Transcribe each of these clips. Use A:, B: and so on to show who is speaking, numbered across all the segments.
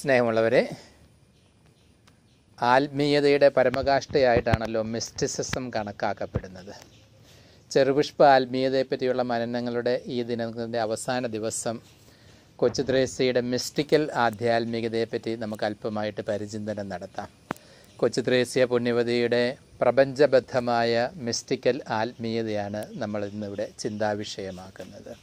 A: സ്നേഹമുള്ളവരെ ആത്മീയതയുടെ പരമകാഷ്ഠയായിട്ടാണല്ലോ മിസ്റ്റിസിസം കണക്കാക്കപ്പെടുന്നത് ചെറുപുഷ്പ ആത്മീയതയെ പറ്റിയുള്ള മനനങ്ങളുടെ ഈ ദിനത്തിൻ്റെ അവസാന ദിവസം കൊച്ചു ത്രേസ്യയുടെ മിസ്റ്റിക്കൽ ആധ്യാത്മികതയെപ്പറ്റി നമുക്ക് അല്പമായിട്ട് പരിചിന്തനം നടത്താം കൊച്ചു ത്രേസ്യ പുണ്യവതിയുടെ പ്രപഞ്ചബദ്ധമായ മിസ്റ്റിക്കൽ ആത്മീയതയാണ് നമ്മൾ ഇന്നിവിടെ ചിന്താവിഷയമാക്കുന്നത്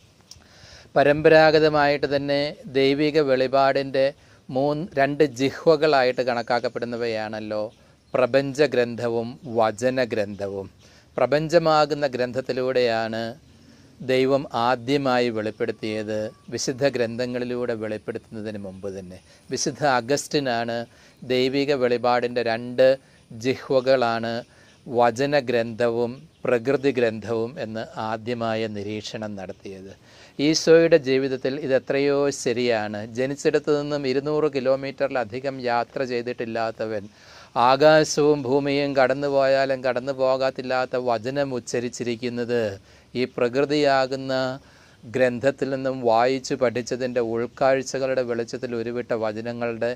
A: പരമ്പരാഗതമായിട്ട് തന്നെ ദൈവിക വെളിപാടിൻ്റെ മൂന്ന് രണ്ട് ജിഹ്വകളായിട്ട് കണക്കാക്കപ്പെടുന്നവയാണല്ലോ പ്രപഞ്ചഗ്രന്ഥവും വചനഗ്രന്ഥവും പ്രപഞ്ചമാകുന്ന ഗ്രന്ഥത്തിലൂടെയാണ് ദൈവം ആദ്യമായി വെളിപ്പെടുത്തിയത് വിശുദ്ധ ഗ്രന്ഥങ്ങളിലൂടെ വെളിപ്പെടുത്തുന്നതിന് മുമ്പ് തന്നെ വിശുദ്ധ അഗസ്റ്റിനാണ് ദൈവിക വെളിപാടിൻ്റെ രണ്ട് ജിഹ്വകളാണ് വചനഗ്രന്ഥവും പ്രകൃതി ഗ്രന്ഥവും എന്ന് ആദ്യമായ നിരീക്ഷണം നടത്തിയത് ഈശോയുടെ ജീവിതത്തിൽ ഇത് എത്രയോ ശരിയാണ് ജനിച്ചിടത്തു നിന്നും ഇരുന്നൂറ് കിലോമീറ്ററിലധികം യാത്ര ചെയ്തിട്ടില്ലാത്തവൻ ആകാശവും ഭൂമിയും കടന്നു പോയാലും കടന്നു പോകാത്തില്ലാത്ത വചനം ഉച്ചരിച്ചിരിക്കുന്നത് ഈ പ്രകൃതിയാകുന്ന ഗ്രന്ഥത്തിൽ നിന്നും വായിച്ചു പഠിച്ചതിൻ്റെ ഉൾക്കാഴ്ചകളുടെ വെളിച്ചത്തിൽ ഉരുവിട്ട വചനങ്ങളുടെ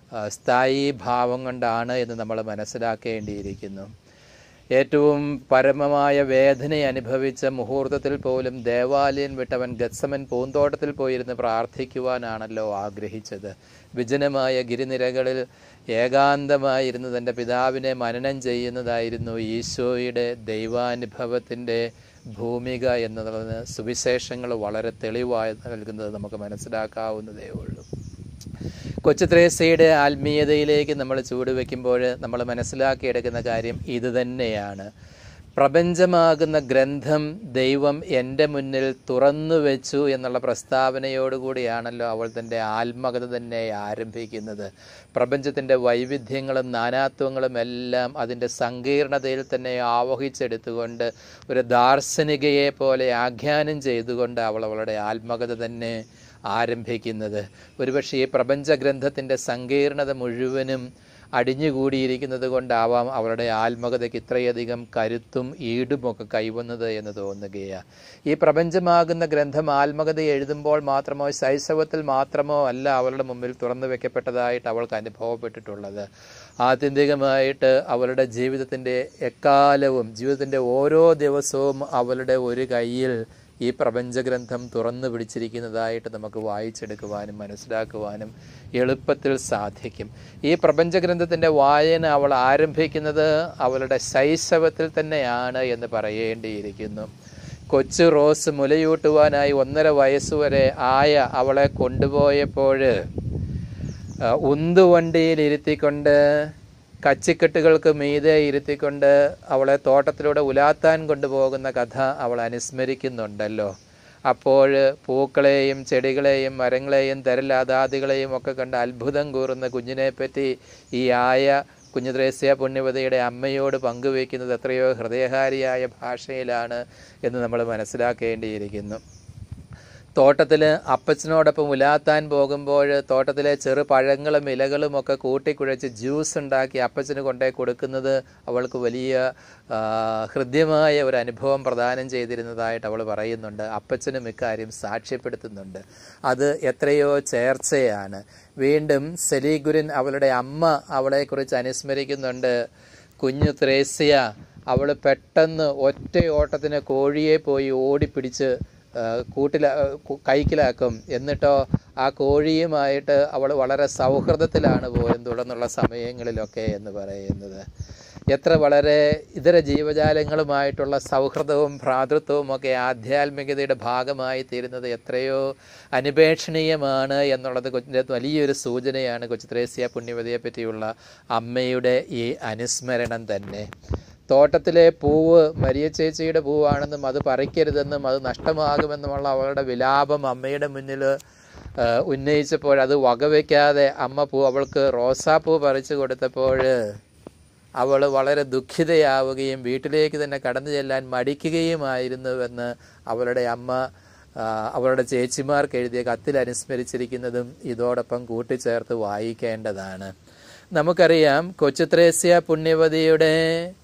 A: സ്ഥായി ഭാവം കൊണ്ടാണ് എന്ന് നമ്മൾ മനസ്സിലാക്കേണ്ടിയിരിക്കുന്നു ഏറ്റവും പരമമായ വേദന അനുഭവിച്ച മുഹൂർത്തത്തിൽ പോലും ദേവാലയം വിട്ടവൻ ഗത്സമൻ പൂന്തോട്ടത്തിൽ പോയിരുന്ന് പ്രാർത്ഥിക്കുവാനാണല്ലോ ആഗ്രഹിച്ചത് വിജനമായ ഗിരിനിരകളിൽ ഏകാന്തമായിരുന്ന് തൻ്റെ പിതാവിനെ മനനം ചെയ്യുന്നതായിരുന്നു ഈശോയുടെ ദൈവാനുഭവത്തിൻ്റെ ഭൂമിക എന്നുള്ളതിന് സുവിശേഷങ്ങൾ വളരെ തെളിവായി നൽകുന്നത് നമുക്ക് മനസ്സിലാക്കാവുന്നതേ ഉള്ളൂ കൊച്ചു ത്രേസയുടെ ആത്മീയതയിലേക്ക് നമ്മൾ ചൂടുവെക്കുമ്പോൾ നമ്മൾ മനസ്സിലാക്കിയെടുക്കുന്ന കാര്യം ഇത് തന്നെയാണ് പ്രപഞ്ചമാകുന്ന ഗ്രന്ഥം ദൈവം എൻ്റെ മുന്നിൽ തുറന്നു വെച്ചു എന്നുള്ള പ്രസ്താവനയോടുകൂടിയാണല്ലോ അവൾ തൻ്റെ ആത്മകഥ തന്നെ ആരംഭിക്കുന്നത് പ്രപഞ്ചത്തിൻ്റെ വൈവിധ്യങ്ങളും നാനാത്വങ്ങളും എല്ലാം അതിൻ്റെ സങ്കീർണതയിൽ തന്നെ ആവഹിച്ചെടുത്തുകൊണ്ട് ഒരു ദാർശനികയെ പോലെ ആഖ്യാനം ചെയ്തുകൊണ്ട് അവൾ അവളുടെ ആത്മകഥ തന്നെ ആരംഭിക്കുന്നത് ഒരുപക്ഷെ ഈ പ്രപഞ്ചഗ്രന്ഥത്തിൻ്റെ സങ്കീർണത മുഴുവനും അടിഞ്ഞുകൂടിയിരിക്കുന്നത് കൊണ്ടാവാം അവരുടെ ആത്മകഥയ്ക്ക് ഇത്രയധികം കരുത്തും ഈടുമൊക്കെ കൈവന്നത് എന്ന് തോന്നുകയാണ് ഈ പ്രപഞ്ചമാകുന്ന ഗ്രന്ഥം ആത്മകഥ എഴുതുമ്പോൾ മാത്രമോ ശൈശവത്തിൽ മാത്രമോ അല്ല അവളുടെ മുമ്പിൽ തുറന്നു വെക്കപ്പെട്ടതായിട്ട് അവൾക്ക് അനുഭവപ്പെട്ടിട്ടുള്ളത് ആത്യന്തികമായിട്ട് അവളുടെ ജീവിതത്തിൻ്റെ എക്കാലവും ജീവിതത്തിൻ്റെ ഓരോ ദിവസവും അവളുടെ ഒരു കയ്യിൽ ഈ പ്രപഞ്ചഗ്രന്ഥം തുറന്നു പിടിച്ചിരിക്കുന്നതായിട്ട് നമുക്ക് വായിച്ചെടുക്കുവാനും മനസ്സിലാക്കുവാനും എളുപ്പത്തിൽ സാധിക്കും ഈ പ്രപഞ്ചഗ്രന്ഥത്തിൻ്റെ വായന അവൾ ആരംഭിക്കുന്നത് അവളുടെ ശൈശവത്തിൽ തന്നെയാണ് എന്ന് പറയേണ്ടിയിരിക്കുന്നു കൊച്ചു റോസ് മുലയൂട്ടുവാനായി ഒന്നര വയസ്സുവരെ ആയ അവളെ കൊണ്ടുപോയപ്പോൾ ഉന്തുവണ്ടിയിൽ ഇരുത്തിക്കൊണ്ട് കച്ചിക്കെട്ടുകൾക്ക് മീതെ ഇരുത്തിക്കൊണ്ട് അവളെ തോട്ടത്തിലൂടെ ഉലാത്താൻ കൊണ്ടുപോകുന്ന കഥ അവൾ അനുസ്മരിക്കുന്നുണ്ടല്ലോ അപ്പോൾ പൂക്കളെയും ചെടികളെയും മരങ്ങളെയും തരലാതാദികളെയും ഒക്കെ കണ്ട് അത്ഭുതം കൂറുന്ന കുഞ്ഞിനെപ്പറ്റി ഈ ആയ കുഞ്ഞുദ്രേസ്യ പുണ്യവതിയുടെ അമ്മയോട് പങ്കുവയ്ക്കുന്നത് എത്രയോ ഹൃദയഹാരിയായ ഭാഷയിലാണ് എന്ന് നമ്മൾ മനസ്സിലാക്കേണ്ടിയിരിക്കുന്നു തോട്ടത്തിൽ അപ്പച്ചനോടൊപ്പം ഉലാത്താൻ പോകുമ്പോൾ തോട്ടത്തിലെ ചെറു പഴങ്ങളും ഇലകളും ഒക്കെ കൂട്ടിക്കുഴച്ച് ജ്യൂസ് ഉണ്ടാക്കി അപ്പച്ചന് കൊണ്ടേ കൊടുക്കുന്നത് അവൾക്ക് വലിയ ഹൃദ്യമായ ഒരു അനുഭവം പ്രദാനം ചെയ്തിരുന്നതായിട്ട് അവൾ പറയുന്നുണ്ട് അപ്പച്ചനും ഇക്കാര്യം സാക്ഷ്യപ്പെടുത്തുന്നുണ്ട് അത് എത്രയോ ചേർച്ചയാണ് വീണ്ടും സെലീഗുരൻ അവളുടെ അമ്മ അവളെക്കുറിച്ച് അനുസ്മരിക്കുന്നുണ്ട് കുഞ്ഞു ത്രേസ്യ അവൾ പെട്ടെന്ന് ഒറ്റ ഓട്ടത്തിന് കോഴിയെ പോയി ഓടിപ്പിടിച്ച് കൂട്ടില കൈക്കിലാക്കും എന്നിട്ടോ ആ കോഴിയുമായിട്ട് അവൾ വളരെ സൗഹൃദത്തിലാണ് പോലും തുടർന്നുള്ള സമയങ്ങളിലൊക്കെ എന്ന് പറയുന്നത് എത്ര വളരെ ഇതര ജീവജാലങ്ങളുമായിട്ടുള്ള സൗഹൃദവും ഭ്രാതൃത്വവും ഒക്കെ ആധ്യാത്മികതയുടെ ഭാഗമായി തീരുന്നത് എത്രയോ അനുപേക്ഷണീയമാണ് എന്നുള്ളത് വലിയൊരു സൂചനയാണ് കൊച്ചു ത്രേസ്യ പുണ്യവതിയെ പറ്റിയുള്ള അമ്മയുടെ ഈ അനുസ്മരണം തന്നെ തോട്ടത്തിലെ പൂവ് മരിയ ചേച്ചിയുടെ പൂവാണെന്നും അത് പറിക്കരുതെന്നും അത് നഷ്ടമാകുമെന്നുമുള്ള അവളുടെ വിലാപം അമ്മയുടെ മുന്നിൽ ഉന്നയിച്ചപ്പോൾ അത് വകവയ്ക്കാതെ അമ്മ പൂ അവൾക്ക് റോസാപ്പൂ പറിച്ചു കൊടുത്തപ്പോൾ അവൾ വളരെ ദുഃഖിതയാവുകയും വീട്ടിലേക്ക് തന്നെ കടന്നു ചെല്ലാൻ മടിക്കുകയുമായിരുന്നുവെന്ന് അവളുടെ അമ്മ അവളുടെ ചേച്ചിമാർക്ക് എഴുതിയ കത്തിൽ അനുസ്മരിച്ചിരിക്കുന്നതും ഇതോടൊപ്പം കൂട്ടിച്ചേർത്ത് വായിക്കേണ്ടതാണ് നമുക്കറിയാം കൊച്ചുത്രേസ്യ പുണ്യവതിയുടെ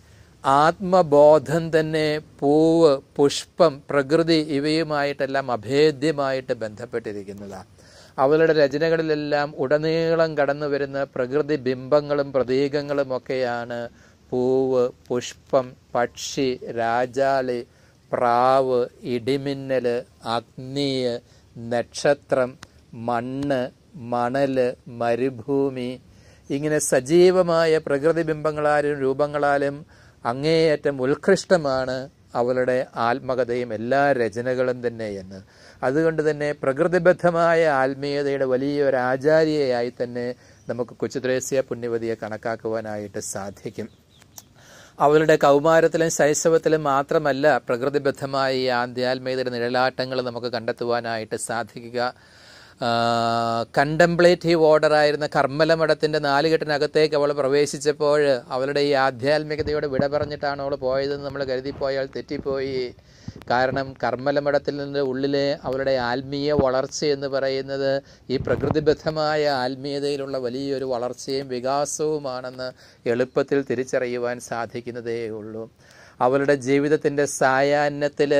A: ആത്മബോധം തന്നെ പൂവ് പുഷ്പം പ്രകൃതി ഇവയുമായിട്ടെല്ലാം അഭേദ്യമായിട്ട് ബന്ധപ്പെട്ടിരിക്കുന്നതാണ് അവളുടെ രചനകളിലെല്ലാം ഉടനീളം കടന്നു വരുന്ന പ്രകൃതി ബിംബങ്ങളും പ്രതീകങ്ങളും ഒക്കെയാണ് പൂവ് പുഷ്പം പക്ഷി രാജാളി പ്രാവ് ഇടിമിന്നല് അഗ്നി നക്ഷത്രം മണ്ണ് മണല് മരുഭൂമി ഇങ്ങനെ സജീവമായ പ്രകൃതി ബിംബങ്ങളാലും രൂപങ്ങളാലും അങ്ങേയറ്റം ഉത്കൃഷ്ടമാണ് അവളുടെ ആത്മകഥയും എല്ലാ രചനകളും തന്നെ എന്ന് അതുകൊണ്ട് തന്നെ പ്രകൃതിബദ്ധമായ ആത്മീയതയുടെ വലിയൊരു ആചാര്യയായി തന്നെ നമുക്ക് കൊച്ചുത്രേസ്യ പുണ്യവതിയെ കണക്കാക്കുവാനായിട്ട് സാധിക്കും അവളുടെ കൗമാരത്തിലും ശൈശവത്തിലും മാത്രമല്ല പ്രകൃതിബദ്ധമായ ഈ ആധ്യാത്മികതയുടെ നിഴലാട്ടങ്ങൾ നമുക്ക് കണ്ടെത്തുവാനായിട്ട് സാധിക്കുക കണ്ടംപ്ലേറ്റീവ് ഓർഡറായിരുന്ന കർമ്മലമഠത്തിൻ്റെ നാലുകെട്ടിനകത്തേക്ക് അവൾ പ്രവേശിച്ചപ്പോൾ അവളുടെ ഈ ആധ്യാത്മികതയോട് വിട പറഞ്ഞിട്ടാണ് അവൾ പോയതെന്ന് നമ്മൾ കരുതിപ്പോയാൽ തെറ്റിപ്പോയി കാരണം കർമ്മലമഠത്തിൽ നിന്ന് ഉള്ളിലെ അവളുടെ ആത്മീയ വളർച്ച എന്ന് പറയുന്നത് ഈ പ്രകൃതിബദ്ധമായ ആത്മീയതയിലുള്ള വലിയൊരു വളർച്ചയും വികാസവുമാണെന്ന് എളുപ്പത്തിൽ തിരിച്ചറിയുവാൻ സാധിക്കുന്നതേ ഉള്ളൂ അവളുടെ ജീവിതത്തിൻ്റെ സായാഹ്നത്തിൽ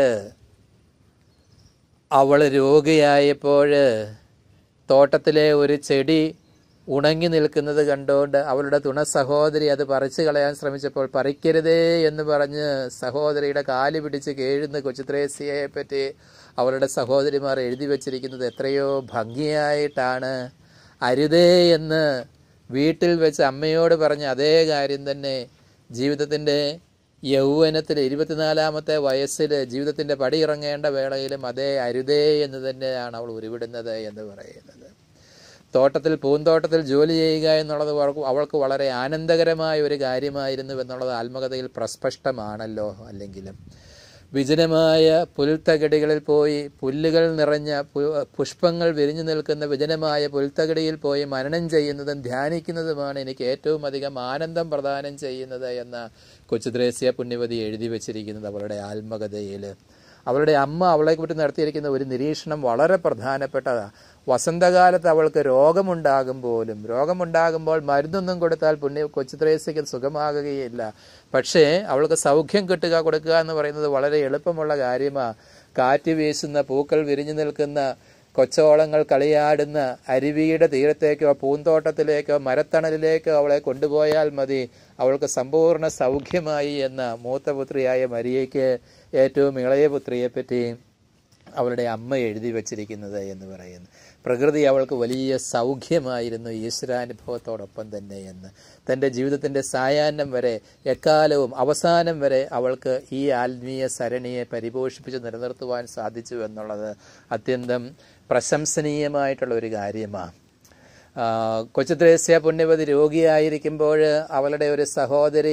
A: അവൾ രോഗിയായപ്പോൾ തോട്ടത്തിലെ ഒരു ചെടി ഉണങ്ങി നിൽക്കുന്നത് കണ്ടുകൊണ്ട് അവളുടെ തുണ സഹോദരി അത് പറിച്ചു കളയാൻ ശ്രമിച്ചപ്പോൾ പറിക്കരുതേ എന്ന് പറഞ്ഞ് സഹോദരിയുടെ കാല് പിടിച്ച് കേഴുന്ന കൊച്ചുത്രേസ്യയെ പറ്റി അവളുടെ സഹോദരിമാർ എഴുതി വച്ചിരിക്കുന്നത് എത്രയോ ഭംഗിയായിട്ടാണ് അരുതേ എന്ന് വീട്ടിൽ വെച്ച് അമ്മയോട് പറഞ്ഞ അതേ കാര്യം തന്നെ ജീവിതത്തിൻ്റെ യൗവനത്തിൽ ഇരുപത്തിനാലാമത്തെ വയസ്സിൽ ജീവിതത്തിൻ്റെ പടി ഇറങ്ങേണ്ട വേളയിലും അതേ അരുതേ എന്ന് തന്നെയാണ് അവൾ ഉരുവിടുന്നത് എന്ന് പറയുന്നത് തോട്ടത്തിൽ പൂന്തോട്ടത്തിൽ ജോലി ചെയ്യുക എന്നുള്ളത് അവൾക്ക് അവൾക്ക് വളരെ ആനന്ദകരമായ ഒരു കാര്യമായിരുന്നു എന്നുള്ളത് ആത്മകഥയിൽ പ്രസ്പഷ്ടമാണല്ലോ അല്ലെങ്കിലും വിജനമായ പുൽത്തകിടികളിൽ പോയി പുല്ലുകൾ നിറഞ്ഞ പുഷ്പങ്ങൾ വിരിഞ്ഞു നിൽക്കുന്ന വിജനമായ പുൽത്തകിടിയിൽ പോയി മനനം ചെയ്യുന്നതും ധ്യാനിക്കുന്നതുമാണ് എനിക്ക് ഏറ്റവും അധികം ആനന്ദം പ്രദാനം ചെയ്യുന്നത് എന്ന കൊച്ചുദ്രേസ്യ പുണ്യവതി എഴുതി വച്ചിരിക്കുന്നത് അവളുടെ ആത്മകഥയിൽ അവളുടെ അമ്മ അവളെ പറ്റി നടത്തിയിരിക്കുന്ന ഒരു നിരീക്ഷണം വളരെ പ്രധാനപ്പെട്ടതാണ് വസന്തകാലത്ത് അവൾക്ക് രോഗമുണ്ടാകും പോലും രോഗമുണ്ടാകുമ്പോൾ മരുന്നൊന്നും കൊടുത്താൽ പുണ്യ കൊച്ചുത്രേസ്യക്ക് സുഖമാകുകയില്ല പക്ഷേ അവൾക്ക് സൗഖ്യം കിട്ടുക കൊടുക്കുക എന്ന് പറയുന്നത് വളരെ എളുപ്പമുള്ള കാര്യമാണ് കാറ്റ് വീശുന്ന പൂക്കൾ വിരിഞ്ഞു നിൽക്കുന്ന കൊച്ചോളങ്ങൾ കളിയാടുന്ന അരുവിയുടെ തീരത്തേക്കോ പൂന്തോട്ടത്തിലേക്കോ മരത്തണലിലേക്കോ അവളെ കൊണ്ടുപോയാൽ മതി അവൾക്ക് സമ്പൂർണ്ണ സൗഖ്യമായി എന്ന മൂത്തപുത്രിയായ മരിയയ്ക്ക് ഏറ്റവും ഇളയ പുത്രിയെപ്പറ്റി അവളുടെ അമ്മ എഴുതി വച്ചിരിക്കുന്നത് എന്ന് പറയുന്നു പ്രകൃതി അവൾക്ക് വലിയ സൗഖ്യമായിരുന്നു ഈശ്വരാനുഭവത്തോടൊപ്പം തന്നെ എന്ന് തൻ്റെ ജീവിതത്തിൻ്റെ സായാഹ്നം വരെ എക്കാലവും അവസാനം വരെ അവൾക്ക് ഈ ആത്മീയ സരണിയെ പരിപോഷിപ്പിച്ച് നിലനിർത്തുവാൻ സാധിച്ചു എന്നുള്ളത് അത്യന്തം പ്രശംസനീയമായിട്ടുള്ള ഒരു കാര്യമാണ് കൊച്ചുത്രേസ്യ പുണ്യവതി രോഗിയായിരിക്കുമ്പോൾ അവളുടെ ഒരു സഹോദരി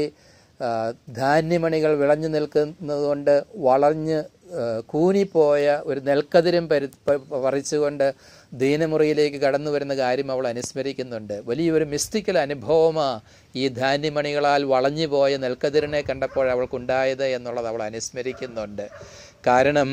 A: ധാന്യമണികൾ വിളഞ്ഞു നിൽക്കുന്നതുകൊണ്ട് വളഞ്ഞ് കൂനിപ്പോയ ഒരു നെൽക്കതിരും പരി പറിച്ചുകൊണ്ട് ദീനമുറിയിലേക്ക് കടന്നു വരുന്ന കാര്യം അവൾ അനുസ്മരിക്കുന്നുണ്ട് വലിയൊരു മിസ്റ്റിക്കൽ അനുഭവമാണ് ഈ ധാന്യമണികളാൽ വളഞ്ഞു പോയ നെൽക്കതിരിനെ കണ്ടപ്പോൾ അവൾക്കുണ്ടായത് എന്നുള്ളത് അവൾ അനുസ്മരിക്കുന്നുണ്ട് കാരണം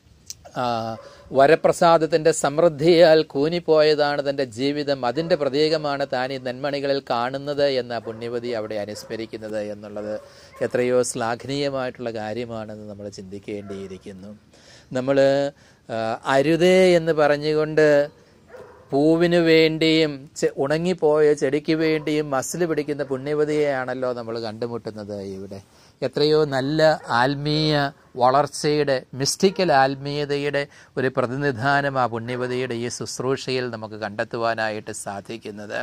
A: വരപ്രസാദത്തിൻ്റെ സമൃദ്ധിയാൽ കൂനിപ്പോയതാണ് തൻ്റെ ജീവിതം അതിൻ്റെ പ്രതീകമാണ് താൻ ഈ നെന്മണികളിൽ കാണുന്നത് എന്ന പുണ്യവതി അവിടെ അനുസ്മരിക്കുന്നത് എന്നുള്ളത് എത്രയോ ശ്ലാഘനീയമായിട്ടുള്ള കാര്യമാണെന്ന് നമ്മൾ ചിന്തിക്കേണ്ടിയിരിക്കുന്നു നമ്മൾ അരുതേ എന്ന് പറഞ്ഞുകൊണ്ട് പൂവിനു വേണ്ടിയും ഉണങ്ങിപ്പോയ ചെടിക്ക് വേണ്ടിയും മസിൽ പിടിക്കുന്ന പുണ്യവതിയെയാണല്ലോ നമ്മൾ കണ്ടുമുട്ടുന്നത് ഇവിടെ എത്രയോ നല്ല ആത്മീയ വളർച്ചയുടെ മിസ്റ്റിക്കൽ ആത്മീയതയുടെ ഒരു പ്രതിനിധാനം ആ പുണ്യവതിയുടെ ഈ ശുശ്രൂഷയിൽ നമുക്ക് കണ്ടെത്തുവാനായിട്ട് സാധിക്കുന്നത്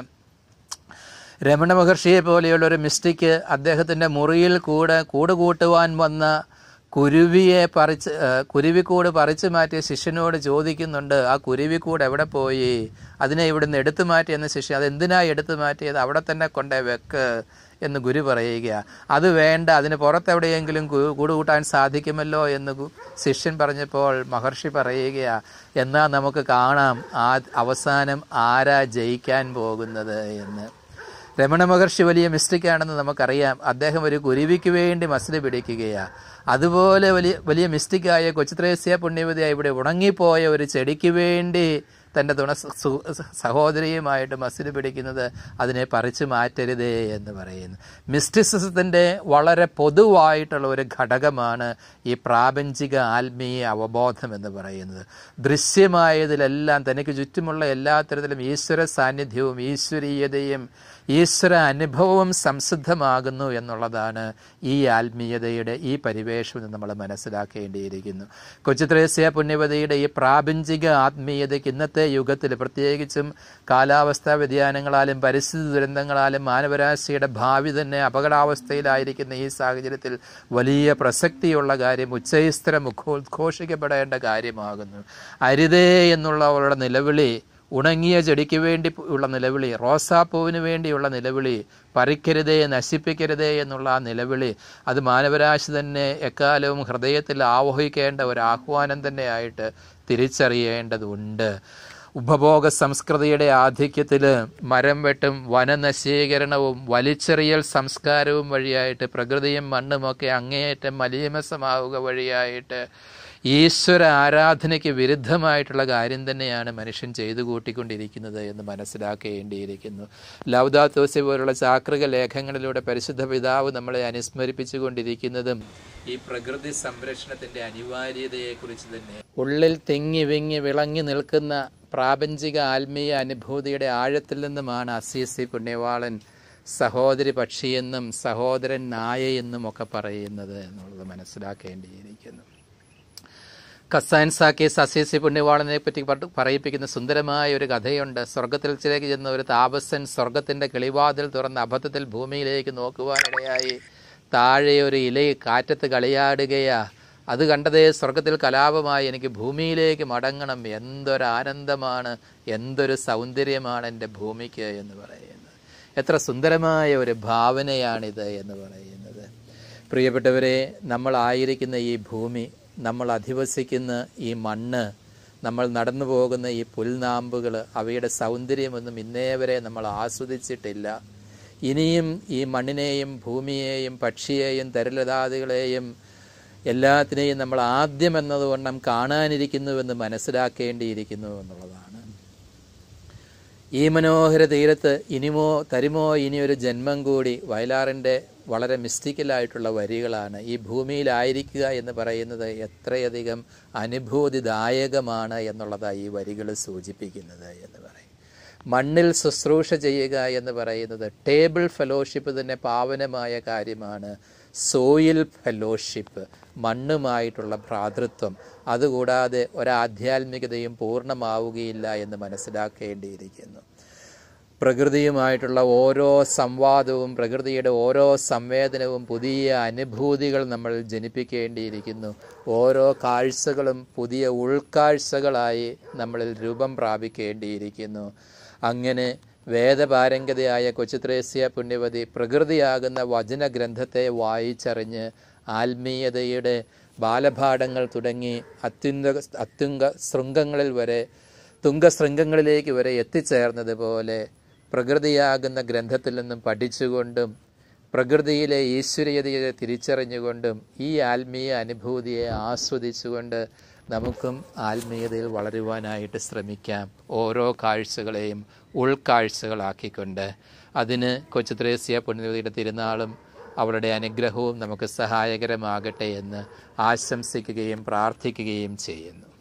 A: രമണ മഹർഷിയെ പോലെയുള്ള ഒരു മിസ്റ്റിക്ക് അദ്ദേഹത്തിൻ്റെ മുറിയിൽ കൂടെ കൂട് കൂട്ടുവാൻ വന്ന കുരുവിയെ പറിച്ച് കുരുവിക്കൂട് പറിച്ചു മാറ്റിയ ശിഷ്യനോട് ചോദിക്കുന്നുണ്ട് ആ കുരുവിക്കൂട് എവിടെ പോയി അതിനെ ഇവിടുന്ന് എടുത്തു മാറ്റിയെന്ന ശിഷ്യൻ അത് എന്തിനായി എടുത്തു മാറ്റിയത് അവിടെ തന്നെ കൊണ്ടേ വെക്ക് എന്ന് ഗുരു പറയുക അത് വേണ്ട അതിന് പുറത്തെവിടെയെങ്കിലും കൂട് കൂട്ടാൻ സാധിക്കുമല്ലോ എന്ന് ശിഷ്യൻ പറഞ്ഞപ്പോൾ മഹർഷി പറയുക എന്നാൽ നമുക്ക് കാണാം ആ അവസാനം ആരാ ജയിക്കാൻ പോകുന്നത് എന്ന് രമണ മഹർഷി വലിയ മിസ്റ്റേക്കാണെന്ന് നമുക്കറിയാം അദ്ദേഹം ഒരു കുരുവിക്ക് വേണ്ടി മസിൽ പിടിക്കുകയാണ് അതുപോലെ വലിയ വലിയ മിസ്റ്റേക്കായ കൊച്ചുത്രേസ്യ പുണ്യവതിയായി ഇവിടെ ഉണങ്ങിപ്പോയ ഒരു ചെടിക്ക് വേണ്ടി തൻ്റെ തുണ സു- സഹോദരിയുമായിട്ട് മസിൽ പിടിക്കുന്നത് അതിനെ പറിച്ചു മാറ്റരുതേ എന്ന് പറയുന്നു മിസ്റ്റിസിസത്തിൻ്റെ വളരെ പൊതുവായിട്ടുള്ള ഒരു ഘടകമാണ് ഈ പ്രാപഞ്ചിക ആത്മീയ അവബോധം എന്ന് പറയുന്നത് ദൃശ്യമായതിലെല്ലാം തനിക്ക് ചുറ്റുമുള്ള എല്ലാ തരത്തിലും ഈശ്വര സാന്നിധ്യവും ഈശ്വരീയതയും ഈശ്വര അനുഭവവും സംസിദ്ധമാകുന്നു എന്നുള്ളതാണ് ഈ ആത്മീയതയുടെ ഈ പരിവേഷം നമ്മൾ മനസ്സിലാക്കേണ്ടിയിരിക്കുന്നു കൊച്ചുത്രേസ്യ പുണ്യവതിയുടെ ഈ പ്രാപഞ്ചിക ആത്മീയതയ്ക്ക് ഇന്നത്തെ യുഗത്തിൽ പ്രത്യേകിച്ചും കാലാവസ്ഥാ വ്യതിയാനങ്ങളാലും പരിസ്ഥിതി ദുരന്തങ്ങളാലും മാനവരാശിയുടെ ഭാവി തന്നെ അപകടാവസ്ഥയിലായിരിക്കുന്ന ഈ സാഹചര്യത്തിൽ വലിയ പ്രസക്തിയുള്ള കാര്യം ഉച്ചൈസ്തരം ഉദ്ഘോഷിക്കപ്പെടേണ്ട കാര്യമാകുന്നു അരുതേ എന്നുള്ള അവളുടെ നിലവിളി ഉണങ്ങിയ ചെടിക്ക് വേണ്ടി ഉള്ള നിലവിളി റോസാപ്പൂവിന് വേണ്ടിയുള്ള നിലവിളി പറിക്കരുതേ നശിപ്പിക്കരുതേ എന്നുള്ള ആ നിലവിളി അത് മാനവരാശി തന്നെ എക്കാലവും ഹൃദയത്തിൽ ആവഹിക്കേണ്ട ഒരു ആഹ്വാനം തന്നെയായിട്ട് തിരിച്ചറിയേണ്ടതുണ്ട് ഉപഭോഗ സംസ്കൃതിയുടെ ആധിക്യത്തിൽ മരം വെട്ടും വനനശീകരണവും വലിച്ചെറിയൽ സംസ്കാരവും വഴിയായിട്ട് പ്രകൃതിയും മണ്ണുമൊക്കെ അങ്ങേയറ്റം മലീമസമാവുക വഴിയായിട്ട് ഈശ്വര ആരാധനയ്ക്ക് വിരുദ്ധമായിട്ടുള്ള കാര്യം തന്നെയാണ് മനുഷ്യൻ ചെയ്തു കൂട്ടിക്കൊണ്ടിരിക്കുന്നത് എന്ന് മനസ്സിലാക്കേണ്ടിയിരിക്കുന്നു ലൗദാത്തോസി പോലുള്ള ചാക്രിക ലേഖങ്ങളിലൂടെ പരിശുദ്ധ പിതാവ് നമ്മളെ അനുസ്മരിപ്പിച്ചുകൊണ്ടിരിക്കുന്നതും ഈ പ്രകൃതി സംരക്ഷണത്തിന്റെ അനിവാര്യതയെക്കുറിച്ച് തന്നെ ഉള്ളിൽ തിങ്ങി വിങ്ങി വിളങ്ങി നിൽക്കുന്ന പ്രാപഞ്ചിക ആത്മീയ അനുഭൂതിയുടെ ആഴത്തിൽ നിന്നുമാണ് അസീസി പുണ്യവാളൻ സഹോദരി പക്ഷിയെന്നും സഹോദരൻ നായയെന്നും ഒക്കെ പറയുന്നത് എന്നുള്ളത് മനസ്സിലാക്കേണ്ടിയിരിക്കുന്നു കസാൻ സാക്കേസ് അസീസി പുണ്യവാളനെ പറ്റി പട്ട് പറയിപ്പിക്കുന്ന സുന്ദരമായ ഒരു കഥയുണ്ട് സ്വർഗത്തിലേക്ക് ചെന്ന ഒരു താപസൻ സ്വർഗത്തിന്റെ കിളിവാതിൽ തുറന്ന് അബദ്ധത്തിൽ ഭൂമിയിലേക്ക് നോക്കുവാനിടയായി താഴെ ഒരു ഇല കാറ്റത്ത് കളിയാടുകയാ അത് കണ്ടതേ സ്വർഗത്തിൽ കലാപമായി എനിക്ക് ഭൂമിയിലേക്ക് മടങ്ങണം എന്തൊരു ആനന്ദമാണ് എന്തൊരു സൗന്ദര്യമാണ് എൻ്റെ ഭൂമിക്ക് എന്ന് പറയുന്നത് എത്ര സുന്ദരമായ ഒരു ഭാവനയാണിത് എന്ന് പറയുന്നത് പ്രിയപ്പെട്ടവരെ നമ്മളായിരിക്കുന്ന ഈ ഭൂമി നമ്മൾ അധിവസിക്കുന്ന ഈ മണ്ണ് നമ്മൾ നടന്നു പോകുന്ന ഈ പുൽനാമ്പുകൾ അവയുടെ സൗന്ദര്യമൊന്നും ഇന്നേ വരെ നമ്മൾ ആസ്വദിച്ചിട്ടില്ല ഇനിയും ഈ മണ്ണിനെയും ഭൂമിയെയും പക്ഷിയെയും തരലതാദികളെയും എല്ലാത്തിനെയും നമ്മൾ ആദ്യം എന്നതുകൊണ്ടും കാണാനിരിക്കുന്നുവെന്ന് മനസ്സിലാക്കേണ്ടിയിരിക്കുന്നു എന്നുള്ളതാണ് ഈ മനോഹര തീരത്ത് ഇനിമോ തരുമോ ഇനിയൊരു ജന്മം കൂടി വയലാറിൻ്റെ വളരെ മിസ്റ്റിക്കലായിട്ടുള്ള വരികളാണ് ഈ ഭൂമിയിലായിരിക്കുക എന്ന് പറയുന്നത് എത്രയധികം അനുഭൂതിദായകമാണ് എന്നുള്ളതാണ് ഈ വരികൾ സൂചിപ്പിക്കുന്നത് എന്ന് പറയും മണ്ണിൽ ശുശ്രൂഷ ചെയ്യുക എന്ന് പറയുന്നത് ടേബിൾ ഫെലോഷിപ്പ് തന്നെ പാവനമായ കാര്യമാണ് സോയിൽ ഫെലോഷിപ്പ് മണ്ണുമായിട്ടുള്ള ഭ്രാതൃത്വം അതുകൂടാതെ ഒരാധ്യാത്മികതയും പൂർണ്ണമാവുകയില്ല എന്ന് മനസ്സിലാക്കേണ്ടിയിരിക്കുന്നു പ്രകൃതിയുമായിട്ടുള്ള ഓരോ സംവാദവും പ്രകൃതിയുടെ ഓരോ സംവേദനവും പുതിയ അനുഭൂതികൾ നമ്മൾ ജനിപ്പിക്കേണ്ടിയിരിക്കുന്നു ഓരോ കാഴ്ചകളും പുതിയ ഉൾക്കാഴ്ചകളായി നമ്മളിൽ രൂപം പ്രാപിക്കേണ്ടിയിരിക്കുന്നു അങ്ങനെ വേദപാരംഗതയായ കൊച്ചുത്രേസ്യ പുണ്യവതി പ്രകൃതിയാകുന്ന വചനഗ്രന്ഥത്തെ വായിച്ചറിഞ്ഞ് ആത്മീയതയുടെ ബാലപാഠങ്ങൾ തുടങ്ങി അത്യുന്ന അത്യുങ്ക ശൃംഗങ്ങളിൽ വരെ തുങ്കശൃംഗങ്ങളിലേക്ക് വരെ എത്തിച്ചേർന്നതുപോലെ പ്രകൃതിയാകുന്ന ഗ്രന്ഥത്തിൽ നിന്നും പഠിച്ചുകൊണ്ടും പ്രകൃതിയിലെ ഈശ്വരീയതയെ തിരിച്ചറിഞ്ഞുകൊണ്ടും ഈ ആത്മീയ അനുഭൂതിയെ ആസ്വദിച്ചുകൊണ്ട് നമുക്കും ആത്മീയതയിൽ വളരുവാനായിട്ട് ശ്രമിക്കാം ഓരോ കാഴ്ചകളെയും ഉൾക്കാഴ്ചകളാക്കിക്കൊണ്ട് അതിന് കൊച്ചു ത്രേസ്യ പുണ്യവതിയുടെ തിരുനാളും അവളുടെ അനുഗ്രഹവും നമുക്ക് സഹായകരമാകട്ടെ എന്ന് ആശംസിക്കുകയും പ്രാർത്ഥിക്കുകയും ചെയ്യുന്നു